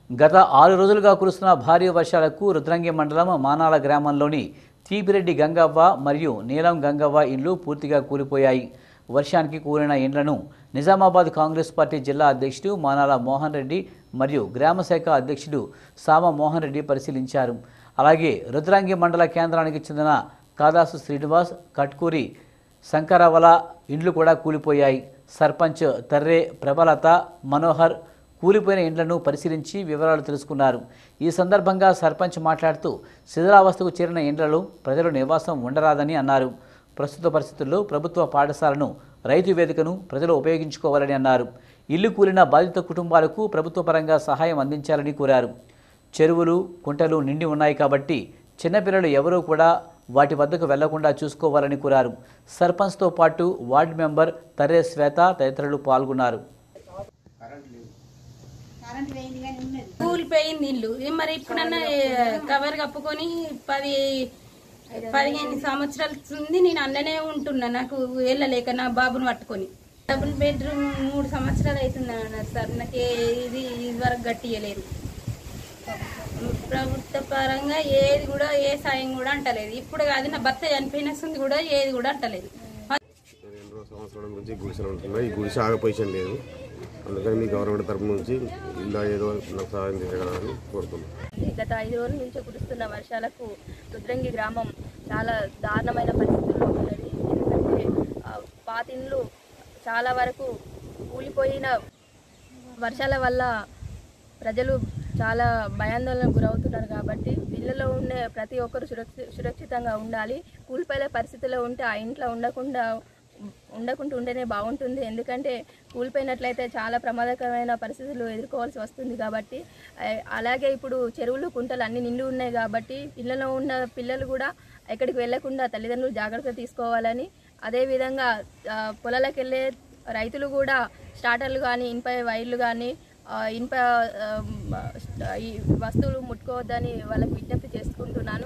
గత ఆరు రోజులుగా కురుస్తున్న భారీ వర్షాలకు రుద్రంగి మండలం మానాల గ్రామంలోని తీపిరెడ్డి గంగవ్వ మరియు నీలం గంగవ్వ ఇండ్లు పూర్తిగా కూలిపోయాయి వర్షానికి కూలిన ఇండ్లను నిజామాబాద్ కాంగ్రెస్ పార్టీ జిల్లా అధ్యక్షుడు మానాల మోహన్ రెడ్డి మరియు గ్రామ శాఖ అధ్యక్షుడు సామ మోహన్ రెడ్డి పరిశీలించారు అలాగే రుద్రంగి మండల కేంద్రానికి చెందిన కాదాసు శ్రీనివాస్ కట్కూరి శంకరవల ఇండ్లు కూడా కూలిపోయాయి సర్పంచ్ తర్రే ప్రభలత మనోహర్ కూలిపోయిన ఇండ్లను పరిశీలించి వివరాలు తెలుసుకున్నారు ఈ సందర్భంగా సర్పంచ్ మాట్లాడుతూ శిథిలావస్థకు చేరిన ఇండ్లలో ప్రజలు నివాసం ఉండరాదని అన్నారు ప్రస్తుత పరిస్థితుల్లో ప్రభుత్వ పాఠశాలను రైతు వేదికను ప్రజలు ఉపయోగించుకోవాలని అన్నారు ఇల్లు కూలిన బాధిత కుటుంబాలకు ప్రభుత్వ పరంగా సహాయం అందించాలని కోరారు చెరువులు కుంటలు నిండి ఉన్నాయి కాబట్టి చిన్నపిల్లలు ఎవరూ కూడా వాటి వద్దకు వెళ్లకుండా చూసుకోవాలని కోరారు సర్పంచ్తో పాటు వార్డు మెంబర్ తర్రే శ్వేత తదితరులు పాల్గొన్నారు కూలిపోయింది ఇల్లు ఏ మరి ఇప్పుడన్నా ఏ, కవర్ కప్పుకొని పది పదిహేను సంవత్సరాల ఉంది నేను అన్ననే ఉంటున్నా నాకు వెళ్ళలేక నా బాబుని పట్టుకొని డబుల్ బెడ్రూమ్ మూడు సంవత్సరాలు అవుతుంది అన్నారు సార్ నాకు ఏ- ఇది ఇది వరకు గట్టియలేరు ప్రభుత్వ పరంగా ఏది కూడా ఏ సాయం కూడా అంటలేదు ఇప్పుడు కాదు నా భర్త చనిపోయిన సంది కూడా ఏది కూడా అంటలేదు రెండు సంవత్సరాల నుంచి గుడిసెలు ఉంటున్నాయి ఈ గుడిసె ఆగే పొజిషన్ లేదు అందుకని మీ గవర్నమెంట్ తరపు నుంచి ఇలా ఏదో నాకు సహాయం చేయగలరని కోరుతున్నాను గత ఐదు రోజుల నుంచి కురుస్తున్న వర్షాలకు రుద్రంగి గ్రామం చాలా దారుణమైన పరిస్థితుల్లో ఉన్నది ఎందుకంటే ఆ, పాతిండ్లు చాలా వరకు కూలిపోయిన వర్షాల వల్ల ప్రజలు చాలా భయాందోళనకు గురవుతున్నారు కాబట్టి ఇళ్లలో ఉండే ప్రతి ఒక్కరు సురక్షి సురక్షితంగా ఉండాలి కూలిపోయే పరిస్థితిలో ఉంటే ఆ ఇంట్లో ఉండకుండా ఉండకుండా ఉంటేనే బాగుంటుంది ఎందుకంటే కూలిపోయినట్లయితే చాలా ప్రమాదకరమైన పరిస్థితులు ఎదుర్కోవాల్సి వస్తుంది కాబట్టి ఆ- అలాగే ఇప్పుడు చెరువులు కుంటలు అన్ని నిండి ఉన్నాయి కాబట్టి ఇళ్లలో ఉన్న పిల్లలు కూడా ఎక్కడికి వెళ్లకుండా తల్లిదండ్రులు జాగ్రత్త తీసుకోవాలని అదేవిధంగా ఆ, పొలాలకు వెళ్ళే రైతులు కూడా స్టార్టర్లు కానీ ఇనుప వైర్లు కానీ ఆ, ఇనుప ఆ, ఈ వస్తువులు ముట్టుకోవద్దని వాళ్ళకి విజ్ఞప్తి చేసుకుంటున్నాను